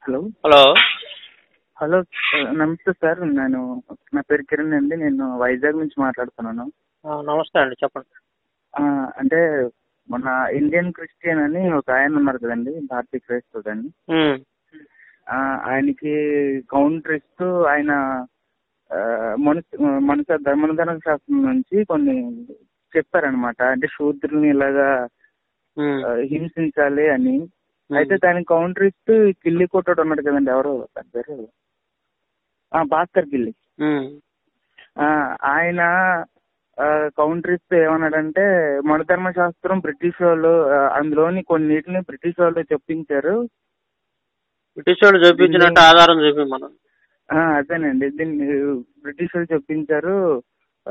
Hello hello hello నమస్తే sir నేను నా పేరు కిరణ్ అండి నేను వైజాగ్ నుంచి మాట్లాడుతున్నాను ఆ, నమస్తే అండి చెప్పండి ఆ, అంటే మన ఇండియన్ క్రిస్టియన్ అని ఒక ఆయన ఉన్నారు కదండి భారతీయ క్రైస్తవుడు అని ఉమ్, ఆ, ఆయనకి కౌంటర్ ఇస్తూ ఆయన ఆ, మనుష మనుష ధర్మధర్మ శాస్త్రం నుంచి కొన్ని చెప్పారనమాట అంటే శూద్రుల్ని ఇలాగా ఉమ్, ఆ, హింసించాలి అని ఉమ్. అయితే దానికి కౌంటర్ ఇస్తూ ఈ కిల్లి కొట్టాడు ఉన్నాడు కదండి ఎవరు దాని పేరు ఆ, భాస్కర్ కిల్లి ఉమ్, ఆ, ఆయన ఆ, కౌంటర్ ఇస్తూ ఏమన్నాడంటే మనుధర్మ శాస్త్రం బ్రిటిష్ వాళ్ళు ఆ, అందులోని కొన్నిటిని బ్రిటిష్ వాళ్ళు చెప్పించారు బ్రిటిష్ వాళ్ళు చూపించినట్టు ఆధారం చూపి మనం ఆ, అదేనండి దీన్ని బ్రిటిష్ వాళ్ళు చెప్పించారు ఆ,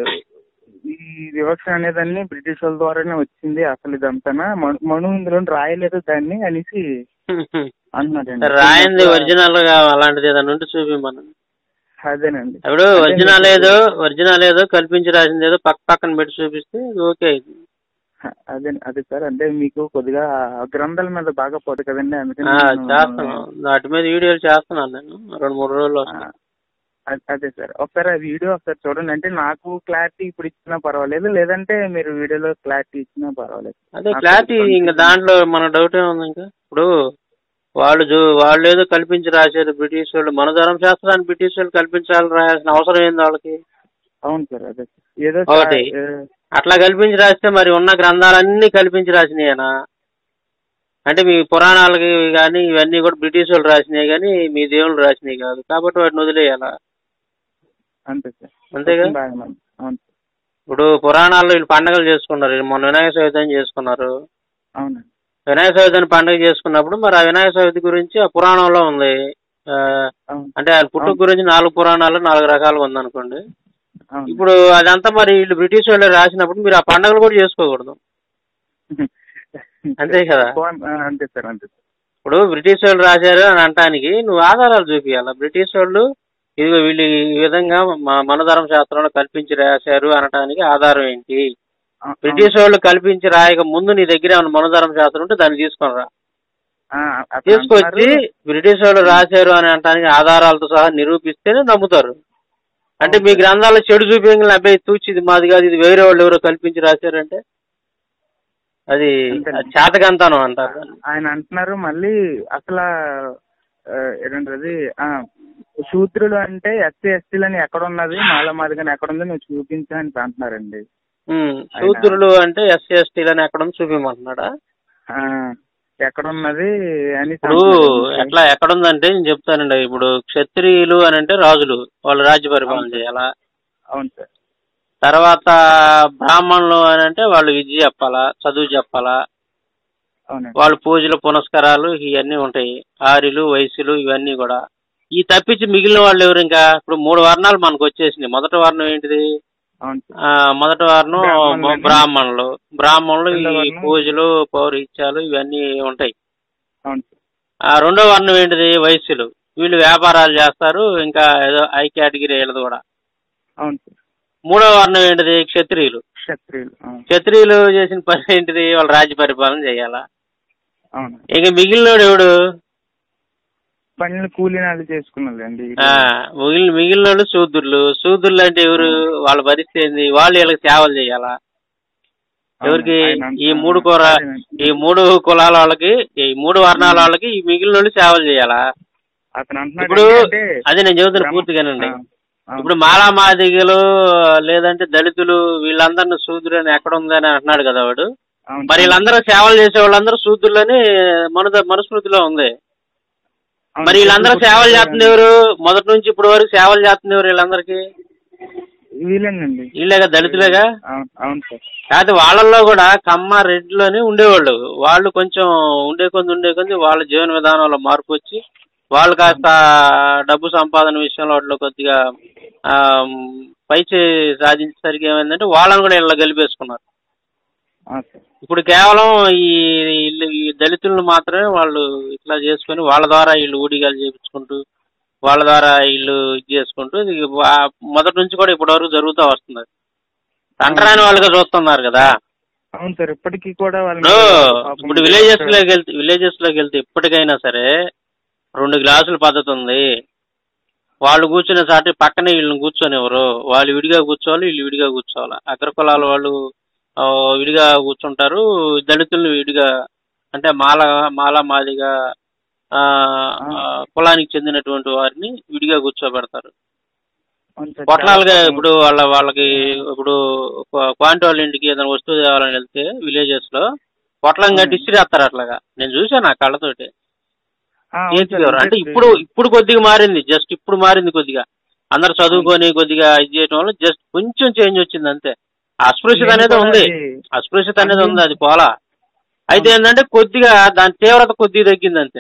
ఈ వివక్ష అనేదాన్ని బ్రిటిష్ వాళ్ళ ద్వారానే వచ్చింది అసలు ఇదంతా మను మను ఇందులో రాయలేదు దాన్ని అనేసి అన్నాడండి రాయింది ఒరిజినల్ గా అలాంటిది ఏదైనా ఉంటే చూపి మనం అదేనండి ఇప్పుడు అంటే ఒరిజినల్ మీకు- ఏదో ఒరిజినల్ ఏదో కల్పించి రాసింది ఏదో పక్క పక్కన పెట్టి చూపిస్తే ఓకే అదే అదే సార్ అంటే మీకు కొద్దిగా ఆ గ్రంథాల మీద బాగా పోదు కదండి అందుకని ఆ, నేను- చేస్తున్నాను వాటి మీద వీడియోలు చేస్తున్నాను నేను రెండు మూడు రోజులు ఆ, వస్తాయి అ- అదే సార్ ఒకసారి ఆ వీడియో ఒకసారి చూడండి అంటే నాకు క్లారిటీ ఇప్పుడు ఇచ్చినా పర్వాలేదు లేదంటే మీరు వీడియోలో క్లారిటీ ఇచ్చినా పర్వాలేదు అదే నాకు క్లారిటీ కొంచెం ఇంకా దాంట్లో మన డౌట్ ఏముంది ఇంకా ఇప్పుడు వాళ్ళు జో వాళ్ళు ఏదో కల్పించి రాశారు బ్రిటిష్ వాళ్ళు మన ధర్మశాస్త్రాన్ని బ్రిటిష్ వాళ్ళు కల్పించాలని రాయాల్సిన అవసరం ఏంది వాళ్ళకి అవును సార్ అదే సార్. ఏదో ఒకటి. చా- ఏ, అట్లా కల్పించి రాస్తే మరి ఉన్న గ్రంథాలన్నీ కల్పించి రాసినాయేనా అంటే మీ పురాణాలకి కానీ ఇవన్నీ కూడా బ్రిటిష్ వాళ్ళు రాసినాయి కానీ మీ దేవుళ్ళు రాసినాయి కాదు కాబట్టి వాటిని వదిలేయాలా అంతే సార్ అంతేగా కొంచెం బాగా ఉంది. అవును సార్. ఇప్పుడు పురాణాల్లో వీళ్ళు పండగలు చేసుకున్నారు వీళ్ళు మొన్న వినాయక చవితి అని చేసుకున్నారు అవునండి వినాయక చవితి అని పండుగ చేసుకున్నప్పుడు మరి ఆ వినాయక చవితి గురించి ఆ పురాణంలో ఉంది ఆ, అవును అంటే ఆయన పుట్టుక అవును. గురించి నాలుగు పురాణాలు నాలుగు రకాలుగా ఉందనుకోండి అవును ఇప్పుడు అదంతా మరి వీళ్ళు బ్రిటిష్ వాళ్ళు రాసినప్పుడు మీరు ఆ పండుగలు కూడా చేసుకోకూడదు అంతే కదా బాగుంది. ఆ, అంతే సార్ అంతే సార్ ఇప్పుడు బ్రిటిష్ వాళ్ళు రాశారు అని అంటానికి నువ్వు ఆధారాలు చూపించాలి బ్రిటిష్ వాళ్ళు ఇదిగో వీళ్ళు ఈ విధంగా మ- మన ధర్మ శాస్త్రంలో కల్పించి రాశారు అనటానికి ఆధారం ఏంటి ఆ, బ్రిటిష్ వాళ్ళు కల్పించి రాయక ముందు నీ దగ్గర ఏమైనా మన ధర్మ శాస్త్రం ఉంటే దాన్ని తీసుకొని రా ఆ, అట్లా తీసుకొచ్చి అంటున్నారు. బ్రిటిష్ వాళ్ళు రాశారు అని అంటానికి ఆధారాలతో సహా నిరూపిస్తేనే నమ్ముతారు అంటే మీ గ్రంథాల్లో చెడు చూపించిన అబ్బాయి తూచి ఇది మాది కాదు ఇది వేరే వాళ్ళు ఎవరో కల్పించి రాశారంటే అది అంతే. అది చేతకంతానం అంటారు దాన్ని. ఆయన అంటున్నారు మళ్ళీ అసలు ఆ, ఏంటంటది ఆ, శూద్రులు అంటే ఎస్సీ ఎస్టీలని ఎక్కడ ఉన్నది మాల మాదిగని ఎక్కడ ఉంది నువ్వు చూపించు అని అంటున్నారండి ఉమ్, శూద్రులు అంటే ఎస్సీ ఎస్టీలని ఎక్కడ ఉంది చూపించమంటున్నాడా ఆ, ఎక్కడ ఉన్నది అని ఇప్పుడు ఎట్లా ఎక్కడుందంటే నేను చెప్తానండి ఇప్పుడు క్షత్రియులు అని అంటే రాజులు వాళ్ళు రాజ్య పరిపాలన చేయాలా అవును సార్ తర్వాత బ్రాహ్మణులు అని అంటే వాళ్ళు విద్య చెప్పాలా చదువు చెప్పాలా అవునండి వాళ్ళు పూజలు పునస్కారాలు ఇవన్నీ ఉంటాయి ఆర్యులు వయసులు ఇవన్నీ కూడా ఈ తప్పించి మిగిలిన వాళ్ళు ఎవరు ఇంకా ఇప్పుడు మూడు వర్ణాలు మనకు వచ్చేసినాయి మొదటి వర్ణం ఏంటిది అవును సార్ ఆ, మొదటి వర్ణం బ్రాహ్మణులు. బ్రాహ్మణులు బ్రాహ్మణులు రెండో ఈ వర్ణం. పూజలు పౌరహిత్యాలు ఇవన్నీ ఉంటాయి అవును సార్ ఆ రెండో వర్ణం ఏంటిది వయస్సులు వీళ్ళు వ్యాపారాలు చేస్తారు ఇంకా ఏదో ఐ కేటగిరీ వీళ్ళది కూడా అవును సార్ మూడో వర్ణం ఏంటిది క్షత్రియులు క్షత్రియులు అవును క్షత్రియులు చేసిన పని ఏంటిది వాళ్ళు రాజ్య పరిపాలన చేయాలా అవును ఇక మిగిలినోడు ఎవడు పనులు కూలీ నాళ్ళు చేసుకున్నదండి ఆ, మిగిలిన మిగిలిన వాళ్ళు శూద్రులు శూద్రులు అంటే ఎవరు వాళ్ళ పరిస్థితి ఏంది వాళ్ళు వీళ్ళకి సేవలు చేయాలా ఎవరికి ఈ మూడు కూర ఈ మూడు కులాల వాళ్ళకి ఈ మూడు వర్ణాల వాళ్ళకి ఈ మిగిలిన వాళ్ళు సేవలు చేయాలా అతను అంటున్నాడు ఇప్పుడు అంటే అదే నేను చెబుతున్నా బ్రహ్మ- పూర్తిగానండి ఆ, అవును. ఇప్పుడు మాలా మాదిగలు లేదంటే దళితులు వీళ్ళందరిని శూద్రులు అని ఎక్కడ ఉందని అంటున్నాడు కదా వాడు అవును. మరి వీళ్ళందరూ సేవలు చేసే వాళ్ళందరూ శూద్రులని మన మనుస్మృతిలో ఉంది అవును. మరి వీళ్ళందరూ సేవలు చేస్తుంది ఎవరు మొదటి నుంచి ఇప్పుడు వరకు సేవలు చేస్తుంది ఎవరు వీళ్ళందరికీ వీలేనండి వీళ్ళేగా దళితులేగా అవును అవును సార్ కాదు వాళ్ళల్లో కూడా కమ్మ రెడ్డిలోని ఉండేవాళ్ళు వాళ్ళు కొంచెం ఉండే కొంది ఉండే కొంది వాళ్ళ జీవన విధానంలో మార్పు వచ్చి వాళ్ళు కాస్త డబ్బు సంపాదన విషయంలో వాటిలో కొద్దిగా ఆ, పైచి సాధించేసరికి ఏమైందంటే వాళ్ళని కూడా ఇలా గెలిపేసుకున్నారు ఆ, సార్ ఇప్పుడు కేవలం ఈ వీళ్ళు ఈ దళితులను మాత్రమే వాళ్ళు ఇట్లా చేసుకొని వాళ్ళ ద్వారా వీళ్ళు ఊడిగాలు చేపించుకుంటూ వాళ్ళ ద్వారా వీళ్ళు ఇది చేసుకుంటూ ఇది వా- మొదటి నుంచి కూడా ఇప్పటి వరకు జరుగుతూ వస్తుంది అంటరాని వాళ్ళుగా చూస్తున్నారు కదా అవును సార్ ఇప్పటికీ కూడా వాళ్ళ ఇప్పుడు మీద పాపం ఇప్పుడు విలేజెస్ లోకి వెళ్తే విలేజెస్ లోకి వెళ్తే ఇప్పటికైనా సరే రెండు గ్లాసుల పద్ధతి ఉంది వాళ్ళు కూర్చునే సాటి పక్కనే వీళ్ళని కూర్చొనివ్వరు వాళ్ళు విడిగా కూర్చోవాలి వీళ్ళు విడిగా కూర్చోవాలి అగ్ర కులాల వాళ్ళు ఆ, విడిగా కూర్చుంటారు దళితులు విడిగా అంటే మాల మాల మాదిగా ఆ, ఆ, కులానికి చెందినటువంటి వారిని విడిగా కూర్చోబెడతారు అవును సార్. పొట్లాలుగా చాలా ఇప్పుడు వాళ్ళ వాళ్ళకి ఇప్పుడు క్వా- క్వాంటి వాళ్ళ ఇంటికి ఏదైనా వస్తువు తేవాలని వెళ్తే విలేజెస్ లో పొట్లం కట్టి ఇసిరేస్తారు అట్లాగా నేను చూసాను ఆ కళ్ళతోటి ఆ, అవును సార్. చేసేవారు అంటే ఇప్పుడు ఇప్పుడు కొద్దిగా మారింది జస్ట్ ఇప్పుడు మారింది కొద్దిగా అందరు చదువుకొని కొద్దిగా ఇది చేయడం వల్ల జస్ట్ కొంచెం చేంజ్ వచ్చింది అంతే అస్పృశ్యత అనేది నేను ఉంది కూడా అది- అస్పృశ్యత అనేది అది- ఉంది అది పోలా అయితే ఏంటంటే కొద్దిగా దాని తీవ్రత కొద్దిగా తగ్గింది అంతే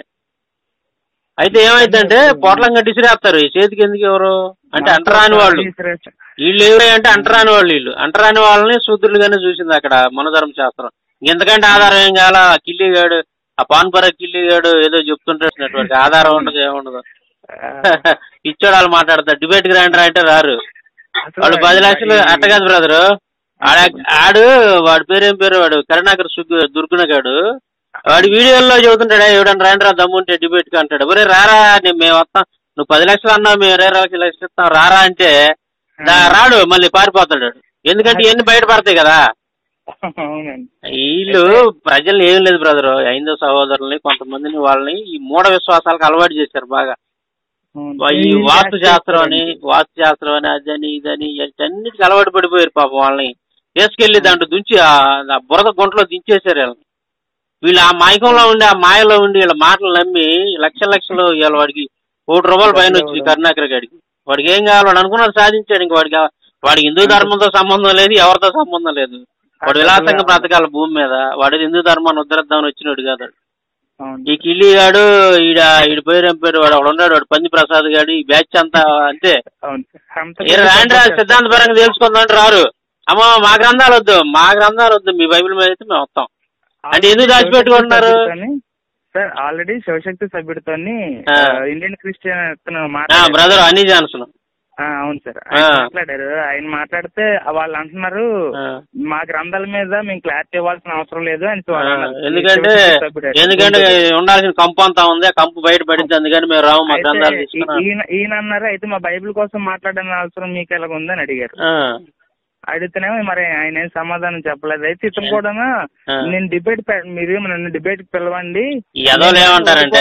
అయితే ఏమైందంటే పొట్లం కట్టి ఇసిరేస్తారు ఈ చేతికి ఎందుకు ఎవరు అంటే అంటరాని వాళ్ళు ఇసిరేస్తారు. వీళ్ళు ఎవరంటే అంటరాని వాళ్ళు వీళ్ళు అంటరాని వాళ్ళని శూద్రులుగానే చూసింది అక్కడ మనధర్మ శాస్త్రం ఇంతకంటే ఆధారం ఏం కావాలా ఆ కిల్లిగాడు ఆ పాన్పర కిల్లిగాడు ఏదో చెప్తుంటాడు ఆధారం ఉండదు ఏముండదు ఆ, ఇచ్చాడు వాళ్ళు మాట్లాడతారు డిబేట్ గ్రాండర్ అంటే రారు అసలు వాళ్ళు పది లక్షలు అట్ట కాదు బ్రదర్ ఆడ ఆడు వాడి పేరేం పేరు వాడు కరుణాకర్ సుగ్గు దుర్గుణగాడు వాడి వీడియోల్లో చెబుతుంటాడు ఎవడన్నా రాండ్రా దమ్ముంటే డిబేట్ కి అంటాడు ఒరే రారా నేను మేము వస్తాం నువ్వు పది లక్షలు అన్నావు మేము ఇరవై లక్షలు లక్షలు ఇస్తాం రారా అంటే దా- రాడు మళ్ళీ పారిపోతాడు వాడు. ఎందుకంటే ఇవన్నీ బయటపడతాయి కదా అవునండి వీళ్ళు ప్రజల్ని ఏం లేదు బ్రదర్ ఐదో సహోదరుల్ని కొంతమందిని వాళ్ళని ఈ మూఢ విశ్వాసాలకు అలవాటు చేశారు బాగా అవును. ఈ వాస్తు శాస్త్రం అని వాస్తు శాస్త్రం అని అదని ఇదని అన్నిటికి అలవాటు పడిపోయారు పాపం వాళ్ళని తీసుకెళ్లి దాంట్లో దుంచి ఆ- ఆ బురద గుంటలో దించేశారు వీళ్ళని వీళ్ళు ఆ మైకంలో ఉండి ఆ మాయలో ఉండి వీళ్ళ మాటలు నమ్మి లక్షల లక్షలు ఇవాళ వాడికి కోటి రూపాయల పైన వచ్చి కరుణాకర్ గాడికి వాడికి ఏం కావాలి వాడు అనుకున్నది సాధించాడు ఇంక వాడికి వాడికి హిందూ ధర్మంతో సంబంధం లేదు ఎవరితో సంబంధం లేదు వాడు విలాసంగా బ్రతకాలి భూమి మీద వాడు హిందూ ధర్మాన్ని ఉద్ధరిద్దామని వచ్చినాడు కాదు వాడు. అవును. ఈ కిల్లి గాడు ఈడ ఈడ పేరు ఏం పేరు వాడు ఒకడు ఉన్నాడు వాడు పంది ప్రసాద్ గాడు ఈ బ్యాచ్ అంతా అంతే అవును. అంత ఏ రాండ్రా సిద్ధాంత పరంగా తెలుసుకుందాం అంటే రారు అమ్మ మా గ్రంథాలు వద్దు మా గ్రంథాలు వద్దు మీ బైబిల్ మీద అయితే మేము వస్తాం అంటే ఎందుకు దాచిపెట్టుకుంటున్నారు? సార్ ఆల్రెడీ శివశక్తి సభ్యుడితోని ఆ. ఆ, ఇండియన్ క్రిస్టియన్ అతను ఆ, మాట్లాడారు. బ్రదర్ అన్నీ జాన్సన్ ఆ, అవును సార్ ఆయన ఆ. మాట్లాడారు ఆయన మాట్లాడితే వాళ్ళు అంటున్నారు ఆ. మా గ్రంథాల మీద మేము క్లారిటీ ఇవ్వాల్సిన అవసరం లేదు అని ఆ, వాళ్ళు అన్నారు. ఎందుకంటే శివశక్తి సభ్యుడు ఆయన. ఎందుకంటే ఉండాల్సిన కంపు అంతా ఉంది ఆ కంపు బయట పడింది అందుకని మేము రాము మా అయితే గ్రంథాలు ఈ- తీసుకున్నాం ఈయన ఈయన అన్నారు అయితే మా బైబిల్ కోసం మాట్లాడని అవసరం మీకు ఎలాగ ఉందని అడిగారు ఆ, అడిగితేనేమో మరి ఆయన ఏం సమాధానం చెప్పలేదు అయితే ఇతను కూడా ఆ. నేను డిబేట్ మీరు నన్ను డిబేట్ పిలవండి ఈ యదవులు ఏమంటారంటే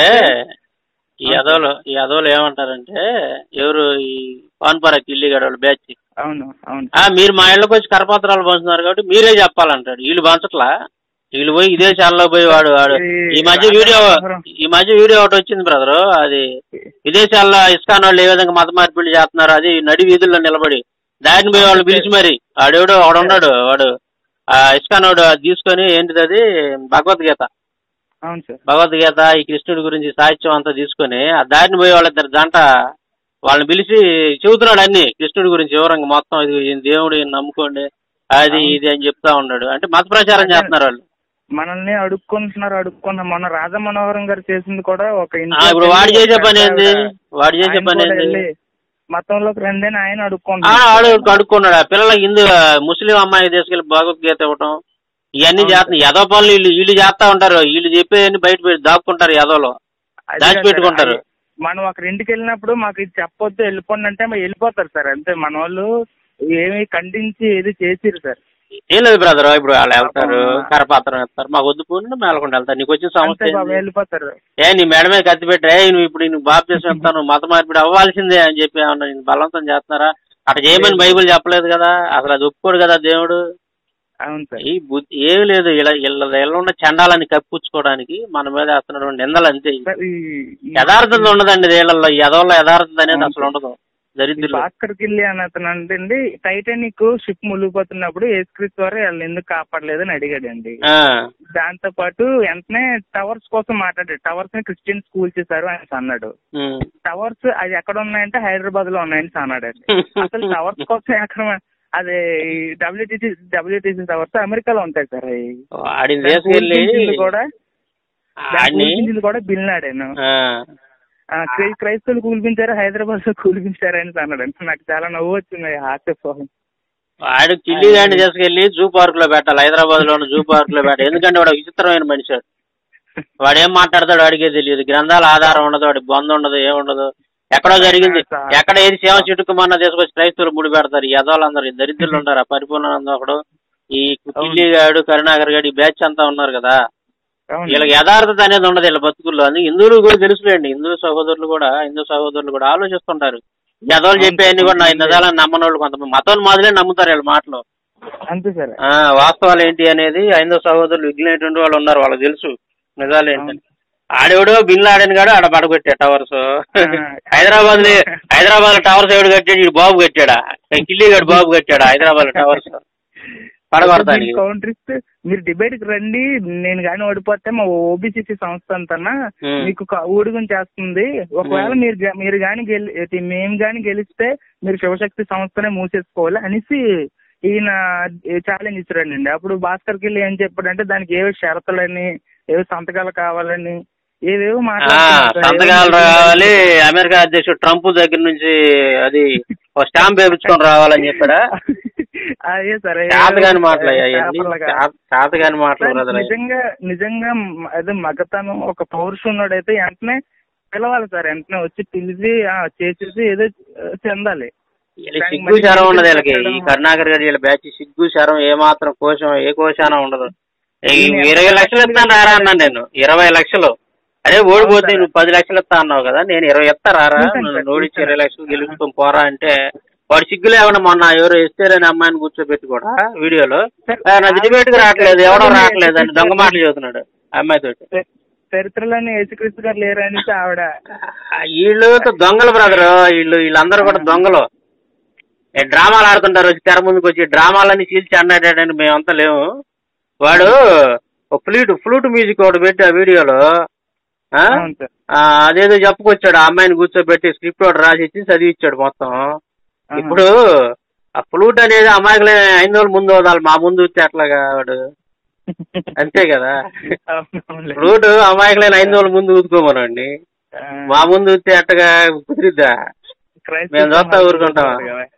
ఈ యదవులు ఈ యదవులు ఏమంటారంటే ఎవరు ఈ పాన్పర కిల్లి గడవలు బ్యాచ్ అవును అవును ఆ మీరు మా ఇళ్ళకి వచ్చి కరపత్రాలు పంచుతున్నారు కాబట్టి మీరే చెప్పాలంటాడు వీళ్ళు పంచట్లా వీళ్ళు పోయి ఇదే ఛానల్లో పోయి వాడు వాడు ఈ మధ్య వీడియో ఈ మధ్య వీడియో ఒకటి వచ్చింది బ్రదర్ అది విదేశాల్లో ఇస్కాన్ వాళ్ళు ఏ విధంగా మత మార్పిడి చేస్తున్నారు అది నడి వీధుల్లో నిలబడి దారిని పోయి వాళ్ళు పిలిచి మరి వాడెవడో వాడు ఉన్నాడు వాడు ఆ ఇస్కాన్ వాడు అది తీసుకొని ఏంటిది అది భగవద్గీత అవును సార్ భగవద్గీత ఈ కృష్ణుడి గురించి సాహిత్యం అంతా తీసుకొని ఆ దారిని పోయి వాళ్ళిద్దరు జంట వాళ్ళని పిలిచి చెబుతున్నాడు అన్ని కృష్ణుడి గురించి వివరంగా మొత్తం ఇది ఈయన దేవుడు ఈయన నమ్ముకోండి అది ఇది అని చెప్తా ఉన్నాడు అంటే మత ప్రచారం చేస్తున్నారు వాళ్ళు మనల్ని అడుక్కుంటున్నారు అడుక్కుంటున్నారు మొన్న రాజా మనోహరం గారు చేసింది కూడా ఒక ఆ, ఇంట్లో ఇప్పుడు వాడు పెళ్లి చేసే పని ఒక ఏంది ఆవిడ వాడు చేసే ఆయన పని కూడా ఏంది వెళ్ళి మతంలోకి రండి అని ఆయన ఆ, అడుక్కుంటున్నారు వాడు కడుక్కున్నాడు ఆ పిల్లలకి హిందూ ముస్లిం అమ్మాయి తీసుకెళ్లి భగవద్గీత ఇవ్వటం ఇవన్నీ అవును చేస్తున్నారు యదో పనులు వీళ్ళు వీళ్ళు చేస్తా ఉంటారు వీళ్ళు చెప్పేవన్నీ బయట పెట్టి దాక్కుంటారు యదోలో అది దాచి కాదు పెట్టుకుంటారు. సార్, అది మనం ఒకరి ఇంటికి వెళ్ళినప్పుడు మాకు ఇది చెప్పొద్దు వెళ్ళిపోండి అంటే మరి వెళ్ళిపోతారు సార్ అంతే మన వాళ్ళు ఏమి ఖండించి ఏది చేసిరు సార్ ఏం లేదు బ్రదర్ ఇప్పుడు వాళ్ళు వెళ్తారు పాపం. కరపాత్రం ఇస్తారు మాకు వద్దు పోనీ మేలకుండా వెళ్తారు నీకు వచ్చిన అంతే సమస్య బాబు ఏంది? వెళ్ళిపోతారు ఏ నీ మేడ మీద కత్తి పెట్టే నువ్వు ఇప్పుడు నువ్వు బాబు చేసి వెళ్తాను మత మార్పిడి అవ్వాల్సిందే అని చెప్పి ఏమన్నా నేను బలవంతం చేస్తున్నారా అట్లా చేయమని బైబిల్ చెప్పలేదు కదా అసలు అది ఒప్పుకోడు కదా దేవుడు అవును సార్ ఈ బుద్ధి ఏమి లేదు ఇలా ఇలా ఇలా ఉన్న చండాలని కప్పించుకోవడానికి మన మీద వేస్తున్నటువంటి నిందలు అంతే సార్, ఈ- ఈ- యథార్థత ఉండదండి వీళ్ళల్లో యదవల్లో యథార్థత అనేది అవును అసలు సార్. ఉండదు ఈ దరిద్రులు భాస్కర్ గిల్లి అని అతను అంటే టైటానిక్ షిప్ మునిగిపోతున్నప్పుడు ఏసుక్రీస్తు వారు వాళ్ళని ఎందుకు కాపాడలేదని అడిగాడండి ఆ, దాంతో పాటు వెంటనే టవర్స్ కోసం మాట్లాడాడు టవర్స్ ని క్రిస్టియన్ స్కూల్ చేశారు అని అన్నాడు ఉమ్. టవర్స్ అది ఎక్కడ ఉన్నాయంటే హైదరాబాద్ లో ఉన్నాయని అన్నాడండి అసలు టవర్స్ కోసం ఎక్కడ అది డబ్ల్యూటీసీ డబ్ల్యూటీసీ టవర్స్ అమెరికాలో ఉంటాయి సార్ అవి వాడిని దాన్ని తీసుకెళ్ళి కూల్చింది కూడా దాన్ని ఆడిని కూల్చింది కూడా బిల్ నాడాను ఆ, ఆ, క్రై- క్రైస్తవులు కూల్పించారు హైదరాబాద్ లో కూల్పించారు అని అన్నాడు నాకు చాలా నవ్వు వచ్చింది హాస్యపోహం వాడు కిల్లి గాడిని తీసుకెళ్ళి జూ పార్క్ లో పెట్టాలి హైదరాబాద్ లో ఉన్న జూ పార్క్ లో పెట్టాలి ఎందుకంటే వాడు ఒక విచిత్రమైన మనిషి వాడు. వాడు ఏం మాట్లాడతాడు వాడికే తెలియదు గ్రంథాల ఆధారం ఉండదు వాడి బంధు ఉండదు ఏముండదు ఎక్కడో జరిగింది ఎక్కడ ఏది సేవ చిటుకుమన్నా తీసుకొచ్చి క్రైస్తవులు ముడి పెడతారు ఈ యదవులందరూ ఈ దరిద్రులు ఉంటారు ఆ పరిపూర్ణానంద ఒకడు ఈ కిల్లి గాడు కరుణాకర్ గాడు ఈ బ్యాచ్ అంతా ఉన్నారు కదా అవును. వీళ్ళకి యథార్థత అనేది ఉండదు వీళ్ళ బతుకుల్లో అందుకే హిందువులు కూడా తెలుసులేండి హిందూ సహోదరులు కూడా హిందూ సహోదరులు కూడా ఆలోచిస్తుంటారు యదవులు చెప్పేవన్నీ కూడా నా నిజాలని నమ్మని వాళ్ళు కొంతమంది మతం మాదిరే నమ్ముతారు వీళ్ళ మాటలు అంతే సార్ ఆ, వాస్తవాలు ఏంటి అనేది హైందవ సహోదరులు విఘ్నేటువంటి వాళ్ళు ఉన్నారు వాళ్ళకి తెలుసు నిజాలు ఏంటని ఆడెవడో బిన్ లాడెన్ గాడు ఆడ పడగొట్టా టవర్స్ హైదరాబాద్ హైదరాబాద్ టవర్స్ ఎవడు కట్టాడు ఈ బాబు కట్టాడా కిల్లి గడు బాబు కట్టాడా హైదరాబాద్ టవర్స్ పడగొడతానికి కౌంటర్ ఇస్తే మీరు డిబేట్ కి రండి నేను కానీ ఓడిపోతే మా ఓబీసీసీ సంస్థ అంతా Hmm. మీకు క- ఊడిగం చేస్తుంది ఒకవేళ Hmm. మీరు గా- మీరు కానీ గెలి ఇది మేము కానీ గెలిస్తే మీరు శివశక్తి సంస్థనే మూసేసుకోవాలి అనేసి ఈయన ఛాలెంజ్ ఇచ్చారండి అప్పుడు భాస్కర్ కిల్లి ఏం చెప్పాడంటే దానికి ఏవో షరతులని ఏవో సంతకాలు కావాలని ఏవేవో ఆ, మాట్లాడుతున్నారు. సంతకాలు రావాలి అమెరికా అధ్యక్షుడు ట్రంప్ దగ్గర నుంచి అది ఒక స్టాంప్ వేపించుకొని రావాలని చెప్పాడా అదే సరే చేతగాని మాటలు అవన్నీ చేతగాని మాటలు బ్రదర్ నిజంగా నిజంగా మ- అదే మగతనం ఒక పౌరుషున్నాడైతే వెంటనే పిలవాలి సార్ వెంటనే వచ్చి పిలిచి ఆ, చేసేసి ఏదో ఆ, చెందాలి వీళ్ళకి సిగ్గు శరం ఉండదు వీళ్ళకి ఈ కరుణాకర్ గారి వీళ్ళ బ్యాచ్ సిగ్గు శరం ఏ మాత్రం కోశం ఏ కోశాన ఉండదు ఈ ఇరవై లక్షలు ఇస్తాను రారా అన్నాను నేను ఇరవై లక్షలు అదే ఓడిపోతే నువ్వు పది లక్షలు ఇస్తా అన్నావు కదా నేను ఇరవై ఇస్తా రారా చూశాను సార్, నువ్వు ఓడిచ్చి ఇరవై చూశాను. లక్షలు గెలుచుకొని పోరా అంటే వాడు సిగ్గు లేకుండా మొన్న ఎవరో ఇస్తేరని అమ్మాయిని కూర్చోబెట్టి కూడా వీడియోలో "ఆ, నాకు డిబేట్ కి రావట్లేదు ఎవడో రావట్లేదు అని దొంగ మాటలు చదువుతున్నాడు అమ్మాయితోటి చ- చరిత్రలోనే యేసుక్రీస్తు గారు లేరు అనేసి ఆవిడ ఆ, వీళ్ళు దొంగలు బ్రదర్ వీళ్ళు వీళ్ళందరూ కూడా దొంగలు ఏ డ్రామాలు ఆడుతుంటారు వచ్చి తెర ముందుకు వచ్చి డ్రామాలన్నీ చీల్చి అన్నాడని మేమంతా లేవు వాడు ఒక ఫ్లూట్ ఫ్లూట్ మ్యూజిక్ ఒకటి పెట్టి ఆ వీడియోలో ఆ? అవును సార్ ఆ, అదేదో చెప్పుకొచ్చాడు ఆ అమ్మాయిని కూర్చోబెట్టి స్క్రిప్ట్ ఒకటి రాసి ఇచ్చి చదివిచ్చాడు మొత్తం ఆహా. ఇప్పుడు ఆ ఫ్లూట్ అనేది అమాయకులే ఐదు రోజులు ముందు వదాలి మా ముందు వచ్చి అట్లాగా వాడు అంతే కదా అవును, అవునులే. ఫ్లూట్ అమాయకులైన ఐదు రోజుల ముందు ఊదుకోమనండి ఆ, మా ముందు వచ్చి అట్టగా కుదిరిద్దా క్రైస్తవ మేము చూస్తా ఊరుకుంటామా? కదా.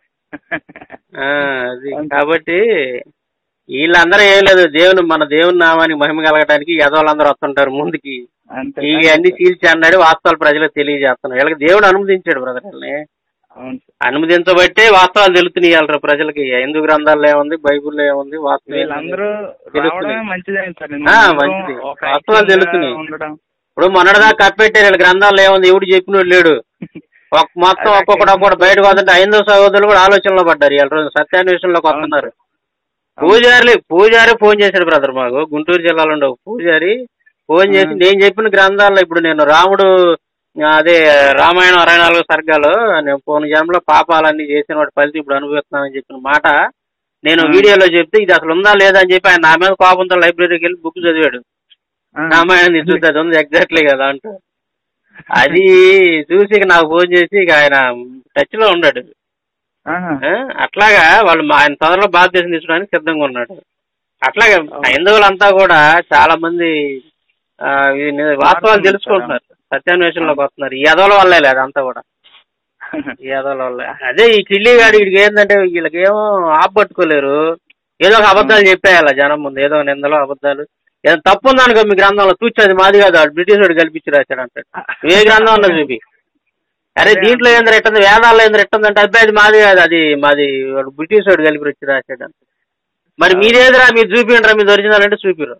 ఆ, అది కాబట్టి వీళ్ళందరూ ఏం లేదు దేవుని మన దేవుని నామానికి మహిమ కలగడానికి యదవులందరూ వస్తుంటారు ముందుకి అంతే ఈ అన్ని చీల్చి అన్నాడు వాస్తవాలు ప్రజలకు తెలియజేస్తున్నాడు వీళ్ళకి దేవుడు అనుమతించాడు బ్రదర్ వీళ్ళని అవును సార్. అనుమతించబట్టే వాస్తవాలు తెలుస్తున్నాయి వాళ్ళ ప్రజలకి హిందూ గ్రంథాల్లో ఏముంది బైబుల్లో ఏముంది వాస్తవం ఏముంది. వీళ్ళందరూ తెలుస్తున్నాయి. రావడమే మంచిదే సార్ ఆ, మంచిది. ఒక వాస్తవాలు ఐక్యంగా తెలుస్తున్నాయి. ఉండడం ఇప్పుడు మొన్నటిదాకా కప్పెట్టారు వీళ్ళ గ్రంథాల్లో ఏముంది ఎవడు చెప్పినోడు లేడు ఒక మొత్తం ఒక్కొక్కటి ఒక్కొక్కటి బయటకు వస్తుంటే ఐదో సహోదరులు కూడా ఆలోచనలో పడ్డారు ఇవాళ రోజు సత్యాన్వేషణలోకి వస్తున్నారు పూజారి పూజారి ఫోన్ చేశాడు బ్రదర్ మాకు గుంటూరు జిల్లాలో ఉండే ఒక పూజారి ఫోన్ చేసి నేను చెప్పిన గ్రంథాల్లో ఇప్పుడు నేను రాముడు ఆ, అదే రామాయణం అరవై నాలుగు సర్గాలు నేను పోయిన జన్మలో పాపాలన్నీ చేసిన వాటి ఫలితం ఇప్పుడు అనుభవిస్తున్నానని చెప్పిన మాట నేను ఆ. వీడియోలో చెప్తే ఇది అసలు ఉందా లేదా అని చెప్పి ఆయన నా మీద కోపంతో లైబ్రరీకి వెళ్ళి బుక్ చదివాడు ఆ. రామాయణం చూస్తే అది ఉంది ఎగ్జాక్ట్లీ కదా అంటూ అది చూసి ఇక నాకు ఫోన్ చేసి ఇక ఆయన టచ్ లో ఉన్నాడు ఆహా. ఆ, అట్లాగా వాళ్ళు మా ఆయన తొందరలో భారతదేశం తీసుకోవడానికి సిద్ధంగా ఉన్నాడు అట్లాగే హిందువులంతా కూడా చాలా మంది ఆ, ఈ ని- వాస్తవాలు తెలుసుకుంటున్నారు సత్యాన్వేషణలోకి వస్తున్నారు ఈ ఎదవల వల్లే లేదు అంతా కూడా ఈ ఎదవల వల్లే అదే ఈ కిల్లి గాడి వీడికి ఏంటంటే వీళ్ళకేమో ఆపు పట్టుకోలేరు ఏదో ఒక అబద్ధాలు చెప్పేయాలి జనం ముందు ఏదో నిందలో అబద్ధాలు ఏదో తప్పు ఉందనుకో మీ గ్రంథంలో తూచి అది మాది కాదు వాడు బ్రిటిష్ వాడు కల్పించి రాశాడు అంటాడు ఏ గ్రంథం ఉన్నది చూపి అరే దీంట్లో ఏంద్ర ఎట్టుంది వేదాల్లో ఏంద్ర ఎట్టుంది అంటే అబ్బాయి అది మాది కాదు అది మాది వాడు బ్రిటిష్ వాడు కలిపి వచ్చి రాశాడు అంటాడు. మరి మీరేదిరా మీరు చూపించరా మీరు ఒరిజినల్ అంటే చూపిరు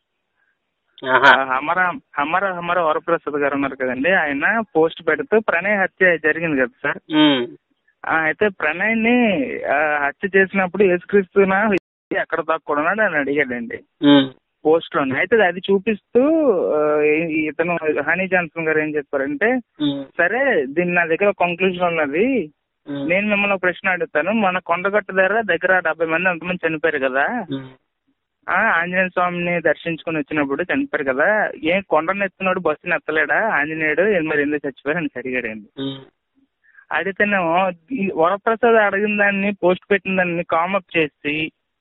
ఆహా హమర హమర హమర వరప్రసాద్ గారు ఉన్నారు కదండి ఆయన పోస్ట్ పెడుతూ ప్రణయ్ హత్య జరిగింది కదా సార్ ఉమ్. ఆ, అయితే ప్రణయ్ ని ఆ, హత్య చేసినప్పుడు యేసుక్రీస్తున ఎక్కడ దాక్కున్నాడు అని అడిగాడండి ఉమ్. పోస్ట్ లోనే అయితే అది చూపిస్తూ ఆ, ఈ- ఇతను హనీ జాన్సన్ గారు ఏం చెప్పారంటే ఉమ్. సరే దీని నా దగ్గర కంక్లూజన్ ఉన్నది ఉమ్. నేను మిమ్మల్ని ఒక ప్రశ్న అడుగుతాను మన కొండగట్టు దగ్గర దగ్గర డెబ్బై మంది అంతమంది చనిపోయారు కదా ఉమ్. ఆ ఆంజనేయ స్వామిని దర్శించుకుని వచ్చినప్పుడు చనిపోయారు కదా ఏం కొండను ఎత్తున్నాడు బస్సుని ఎత్తలేడా ఆంజనేయుడు ఏ- మరి ఎందుకు చచ్చిపోయారు అని అడిగాడండి ఉమ్. అడిగితేనేమో ఈ వరప్రసాద్ అడిగిన దాన్ని పోస్ట్ పెట్టిన దాన్ని కామప్ చేసి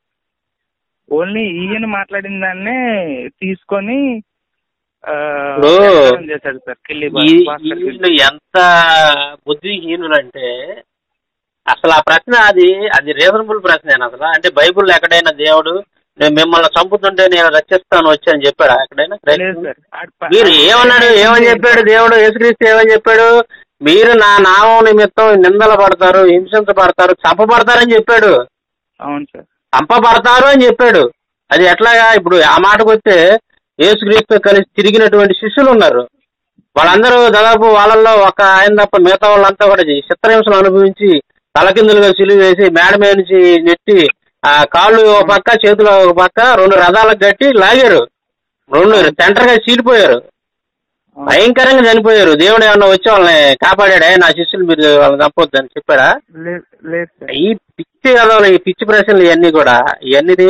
ఓన్లీ ఈయన మాట్లాడిన దాన్నే తీసుకొని ఆ, ఇప్పుడు ప్రచారం చేశాడు సార్ కిల్లి బా- ఈ- భాస్కర్ కిల్లి. వీళ్ళు ఎంత బుద్ధిహీనులంటే అసలు ఆ ప్రశ్న అది అది రీజనబుల్ ప్రశ్న అసలు అంటే బైబుల్ ఎక్కడైనా దేవుడు నేను మిమ్మల్ని చంపుతుంటే నేను రక్షిస్తాను వచ్చి అని చెప్పాడు ఎక్కడైనా లేదు సార్ ఆడు ప- మీరు ఏమన్నాడు ఏమని చెప్పాడు దేవుడు యేసుక్రీస్తు ఏమని చెప్పాడు మీరు నా నామం నిమిత్తం నిందలు పడతారు హింసించబడతారు చంపబడతారని చెప్పాడు అవును సార్ చంపబడతారు అని చెప్పాడు అది ఎట్లాగా ఇప్పుడు ఆ మాటకు వస్తే యేసుక్రీస్తు కలిసి తిరిగినటువంటి శిష్యులు ఉన్నారు వాళ్ళందరూ దాదాపు వాళ్ళల్లో ఒక ఆయన తప్ప మిగతా వాళ్ళంతా కూడా ఈ చిత్రహింసలు అనుభవించి తలకిందులుగా సిలువ వేసి మేడ మీద నుంచి నెట్టి ఆ కాళ్ళు ఒక పక్క చేతులు ఒక పక్క రెండు రథాలకు కట్టి లాగారు రెండు సెంటర్గా చీలిపోయారు అవును. భయంకరంగా చనిపోయారు దేవుడు ఏమన్నా వచ్చి వాళ్ళని కాపాడాడా నా శిష్యులు మీరు వాళ్ళని చంపొద్దు అని చెప్పాడా లేదు లేదు సార్ ఈ పిచ్చి కథలు ఈ పిచ్చి ప్రశ్నలు ఇవన్నీ కూడా ఇవన్నీ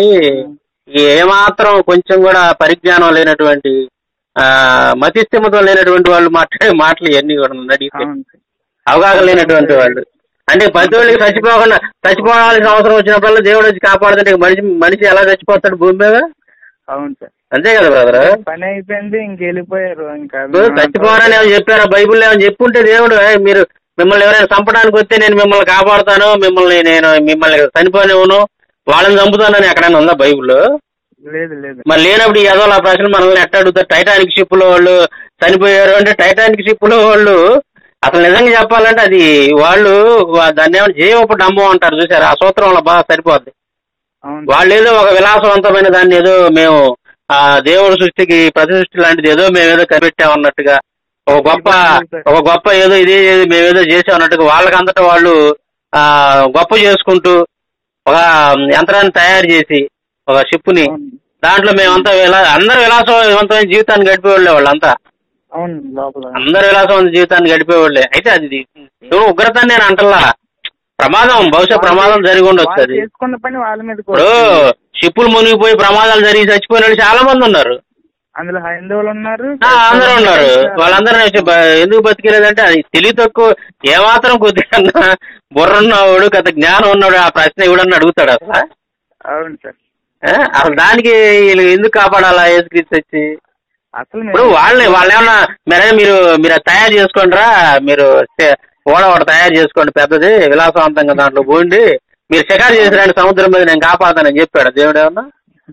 ఏమాత్రం కొంచెం కూడా పరిజ్ఞానం లేనటువంటి ఆ మతిస్థిమతం లేనటువంటి వాళ్ళు మాట్లాడే మాటలు ఇవన్నీ కూడా నన్ను అడిగితే అవును సార్ అవగాహన లేనటువంటి వాళ్ళు అంటే ప్రతి వాళ్ళకి చచ్చిపోకుండా చచ్చిపోవాల్సిన అవసరం వచ్చినప్పుడల్లా దేవుడు వచ్చి కాపాడుతుంటే ఇక మనిషి మనిషి ఎలా చచ్చిపోతాడు భూమి మీద అవును సార్ అంతే కదా బ్రదర్ పని అయిపోయింది ఇంక వెళ్ళిపోయారు ఇంకా ఇప్పుడు చచ్చిపోవాలని ఏమైనా చెప్పారా బైబిల్లో ఏమైనా చెప్పుంటే దేవుడు "ఏయ్, మీరు మిమ్మల్ని ఎవరైనా చంపడానికి వస్తే నేను మిమ్మల్ని కాపాడుతాను మిమ్మల్ని నేను మిమ్మల్ని చనిపోనివ్వను వాళ్ళని చంపుతానని ఎక్కడైనా ఉందా బైబిల్లో లేదు లేదు మరి లేనప్పుడు ఏదో ఆ ప్రశ్న మనల్ని ఎట్ట అడుగుతారు టైటానిక్ షిప్ లో వాళ్ళు చనిపోయారు అంటే టైటానిక్ షిప్ లో వాళ్ళు అసలు నిజంగా చెప్పాలంటే అది వాళ్ళు వా- దాన్ని ఏమైనా జీవపు డంబం అంటారు చూసారు ఆ సూత్రం వల్ల బాగా సరిపోద్ది అవును వాళ్ళు ఏదో ఒక విలాసవంతమైన దాన్ని ఏదో మేము ఆ దేవుడి సృష్టికి ప్రతి సృష్టి లాంటిది ఏదో మేము ఏదో కనిపెట్టామన్నట్టుగా ఒక గొప్ప ఒక గొప్ప ఏదో ఇది ఏదో మేమేదో చేసామన్నట్టుగా వాళ్ళకి అంతటా వాళ్ళు ఆ గొప్ప చేసుకుంటూ ఒక యంత్రాన్ని తయారు చేసి ఒక షిప్ని అవును. దాంట్లో మేమంతా విలా అందరూ విలాసవంతమైన జీవితాన్ని గడిపేవాళ్ళే వాళ్ళంతా అవును లోపల అందరూ విలాసవంత జీవితాన్ని గడిపేవాళ్ళే అయితే అది దేవుడు ఉగ్రతని నేను అంటల్లా ప్రమాదం బహుశా ప్రమాదం జరిగి ఉండొచ్చు వాళ్ళు అది చేసుకున్న పని వాళ్ళ మీద ఇప్పుడు షిప్పులు మునిగిపోయి ప్రమాదాలు జరిగి చచ్చిపోయిన వాళ్ళు చాలా మంది ఉన్నారు అందులో హైందవులు ఉన్నారు ఆ, అందరూ ఉన్నారు వాళ్ళందరూ వచ్చి బ- ఎందుకు బతికేలేదంటే అది తెలివి తక్కువ ఏమాత్రం కొద్దిగా బుర్ర ఉన్నవాడు గత జ్ఞానం ఉన్నాడు ఆ ప్రశ్న ఎవడన్నా అడుగుతాడు అసలు అవును సార్ ఆ? అసలు దానికి వీళ్ళు ఎందుకు కాపాడాలా యేసుక్రీస్తు వచ్చి అసలు ఇప్పుడు మేము- వాళ్ళని వాళ్ళు ఏమన్నా మీరే మీరు మీరు అది తయారు చేసుకోండిరా మీరు చే- ఓడ ఒకటి తయారు చేసుకోండి పెద్దది విలాసవంతంగా దాంట్లో పోండి మీరు షికారు చేసిరండి సముద్రం మీద నేను కాపాడతానని చెప్పాడు దేవుడు ఏమన్నా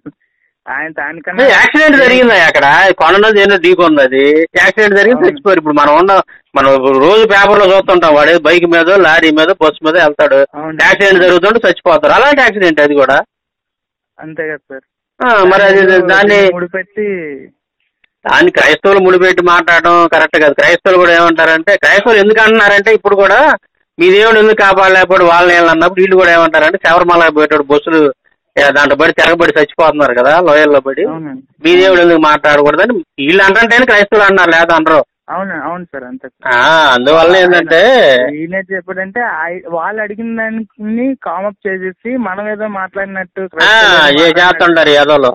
ఆయన దానికన్నా యాక్సిడెంట్ జరిగింది అక్కడ కొండ ఏదో డీప్ ఉంది అది యాక్సిడెంట్ జరిగింది అవును. చచ్చిపోయారు ఇప్పుడు మనం ఉన్న మనం రోజు పేపర్ లో చూస్తుంటాం వాడు బైక్ మీద లారీ మీద బస్సు మీద వెళ్తాడు అవును. యాక్సిడెంట్ జరుగుతుంటే చచ్చిపోతారు అలాంటి యాక్సిడెంట్ అది కూడా అంతే కదా సార్ ఆ, మరి అది దాన్ని ముడిపెట్టి దాన్ని క్రైస్తవులు ముడిపెట్టి మాట్లాడడం కరెక్ట్ కాదు క్రైస్తవులు కూడా ఏమంటారంటే క్రైస్తవులు ఎందుకు అంటున్నారంటే ఇప్పుడు కూడా మీ దేవుడు ఎందుకు కాపాడలేకపోతే వాళ్ళని వీళ్ళని అన్నప్పుడు వీళ్ళు కూడా ఏమంటారంటే శబరిమల పోయేటప్పుడు బస్సులు ఏ, దాంట్లో పడి తిరగబడి చచ్చిపోతున్నారు కదా లోయల్లో పడి అవునండి మీ దేవుడు ఎందుకు మాట్లాడకూడదని వీళ్ళు అంటుంటేనే క్రైస్తవులు అన్నారు లేదా అనరు అవును అవును సార్ అంతే ఆ, అందువల్ల ఏంటంటే ఈయన చెప్పాడంటే ఆయ- వాళ్ళు అడిగిన దానికి కామప్ చేసేసి మనం ఏదో మాట్లాడినట్టు ఆ, క్రైస్తవులు ఏ చేస్తుంటారు యాదవ్లో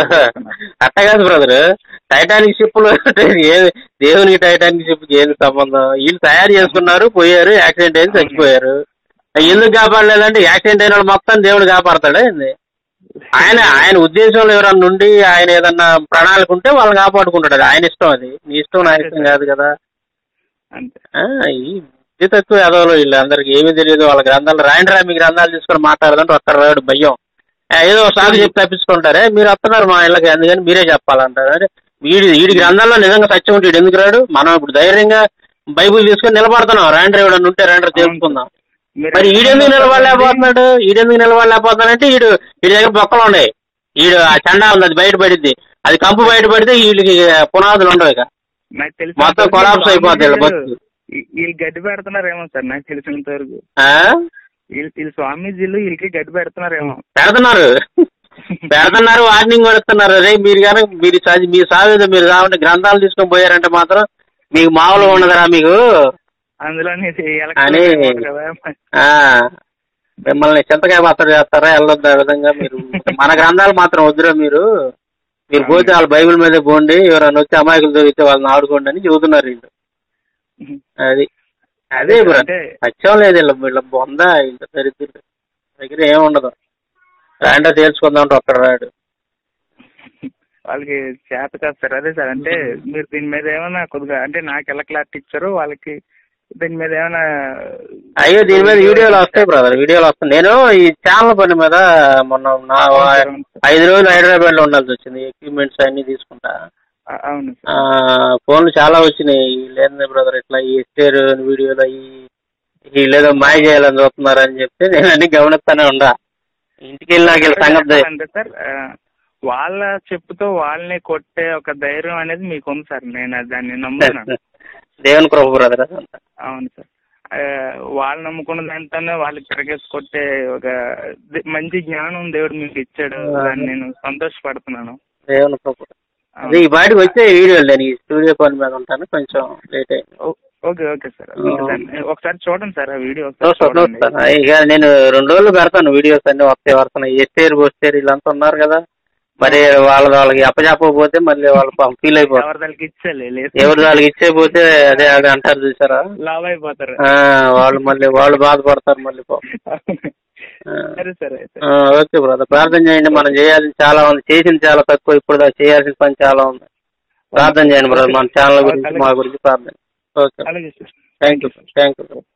అట్ట కాదు బ్రదర్ టైటానిక్ షిప్ లో ఏ- దేవునికి టైటానిక్ షిప్ ఏది సంబంధం వీళ్ళు తయారు చేసుకున్నారు పోయారు యాక్సిడెంట్ అయింది చచ్చిపోయారు ఎందుకు కాపాడలేదంటే యాక్సిడెంట్ అయిన వాళ్ళు మొత్తం దేవుడు కాపాడతాడా ఏంది ఆయన ఆయన ఉద్దేశంలో ఎవరన్నా నుండి ఆయన ఏదన్నా ప్రణాళిక ఉంటే వాళ్ళని కాపాడుకుంటాడు అది ఆయన ఇష్టం అది నీ ఇష్టం నా ఇష్టం కాదు కదా అంతే ఆ, ఈ విద్య తక్కువ ఎదవలు వీళ్ళు అందరికి ఏమీ తెలియదు వాళ్ళ గ్రంథాలు రాయండి రా మీ గ్రంథాలు తీసుకొని మాట్లాడదంటే ఒక్కడ రాడు భయం ఆ, ఏదో ఒక సాగు చెప్పి తప్పించుకుంటారే మీరు వస్తున్నారు మా ఇళ్ళకి అందుకని మీరే చెప్పాలంటారు అరే వీడి వీడి గ్రంథాల్లో నిజంగా సత్యం ఉంటే వీడు ఎందుకు రాడు మనం ఇప్పుడు ధైర్యంగా బైబుల్ తీసుకొని నిలబడుతున్నాం రాండ్రి ఎవడన్నా ఉంటే రాండ్రి తెలుసుకుందాం మీరు మరి ఈడెందుకు నిలబడలేకపోతున్నాడు ఈడెందుకు నిలబడలేకపోతున్నాడంటే ఈడు వీడి దగ్గర బొక్కలు ఉన్నాయి ఈడు ఆ చండా ఉంది అది బయట పడిద్ది అది కంపు బయట పడితే వీళ్ళకి పునాదులు ఉండవు ఇక నాకు తెలిసి మొత్తం కొలాప్స్ అయిపోద్ది వీళ్ళ బతుకు వీళ్ళు గడ్డి పెడుతున్నారేమో సార్ నాకు తెలిసినంత వరకు ఆ? వీళ్ళు వీళ్ళు స్వామీజీలు వీళ్ళకి గడ్డి పెడుతున్నారేమో పెడుతున్నారు పెడుతున్నారు వార్నింగ్ పెడుతున్నారు రే మీరు కనుక మీరు చదివి మీ సాగు మీరు కావాలంటే గ్రంథాలు తీసుకొని పోయారంటే మాత్రం మీకు మామూలుగా ఉండదురా మీకు అందులో అని కదా ఆ మిమ్మల్ని చింతకాయ పచ్చడి చేస్తారా వెళ్ళొద్దు ఆ విధంగా మీరు మన గ్రంథాలు మాత్రం వద్దురా మీరు మీరు పోతే వాళ్ళ బైబిల్ మీదే పోండి ఎవరైనా వచ్చి అమాయకులు దొరికితే వాళ్ళని ఆడుకోండి అని చెబుతున్నారు వీళ్ళు అది అదే బ్రో అంటే సత్యం లేదు వీళ్ళ వీళ్ళ బొంద వీళ్ళ దరిద్రుడు దగ్గర ఏముండదు రాండా తేల్చుకుందాం అంటే ఒక్కడ రాడు వాళ్ళకి చేత కాదు సార్ అదే సార్ అంటే మీరు దీని మీద ఏమైనా కొద్దిగా అంటే నాకు ఎలా క్లారిటీ ఇచ్చారో వాళ్ళకి దీని మీద ఏమైనా అయ్యో దీని మీద వీడియోలు వస్తాయి బ్రదర్ వీడియోలు వస్తాయి నేను ఈ ఛానల్ పని మీద మొన్న నా అవును సార్, అవును సార్. ఐదు రోజులు హైదరాబాద్ లో ఉండాల్సి వచ్చింది ఎక్విప్మెంట్స్ అన్ని తీసుకుంటా ఆ, అవును ఆ, సార్ ఫోన్లు చాలా వచ్చినాయి లేదు బ్రదర్ ఇట్లా ఈ ఎస్టేర్ వీడియోలు అయ్యి వీళ్ళేదో మాయ చేయాలని చూస్తున్నారు అని చెప్తే నేను అన్ని గమనిస్తానే ఉండా ఇంటికి వెళ్ళి నాకు వీళ్ళ సంగతి అంటే సార్ ఆ, వాళ్ళ చెప్పుతో వాళ్ళని కొట్టే ఒక ధైర్యం అనేది మీకు ఉంది సార్ నేను అది దాన్ని నమ్ముతున్నాను దేవుని కృప బ్రదర్ అదంతా అవును సార్ ఆ, వాళ్ళు నమ్ముకున్న దాంతోనే వాళ్ళకి తిరగేసి కొట్టే ఒక ది- మంచి జ్ఞానం దేవుడు మీకు ఇచ్చాడు దాన్ని నేను సంతోషపడుతున్నాను దేవుని కృప అవును. అదే ఈ బయటకు వచ్చే వీడియోలు నేను ఈ స్టూడియో పని మీద ఉంటాను కొంచెం లేట్ అయింది ఓ- ఓకే ఓకే సార్ ఆ. దాన్ని ఒకసారి చూడండి సార్ ఆ వీడియో ఒకసారి చూస్తాను చూడండి చూస్తాను ఇక నేను రెండు రోజులు పెడతాను వీడియోస్ అన్ని వస్తాయి వస్తున్నాయి ఎస్టేర్ బొస్టేర్ వీళ్ళంతా ఉన్నారు కదా మరి వాళ్ళ వాళ్ళకి అప్పచెప్పకపోతే మళ్ళీ వాళ్ళు ఫీల్ అయిపోతారు ఎవరి దానికి ఇచ్చేలే లేదు ఎవరు వాళ్ళకి ఇచ్చేపోతే అదే అదే అంటారు చూసారా లావ్ అయిపోతారు ఆ, వాళ్ళు మళ్ళీ వాళ్ళు బాధపడతారు మళ్ళీ పాపం. ఆ, సరే సరే అయితే ఆ, ఓకే బ్రదర్ ప్రార్థన చేయండి మనం చేయాల్సింది చాలా ఉంది చేసింది చాలా తక్కువ ఇప్పుడు దాకా చేయాల్సిన పని చాలా ఉంది ప్రార్థన చేయండి బ్రదర్ మన ఛానల్ గురించి మా గురించి ప్రార్థన ఓకే అలాగే sir thank you thank you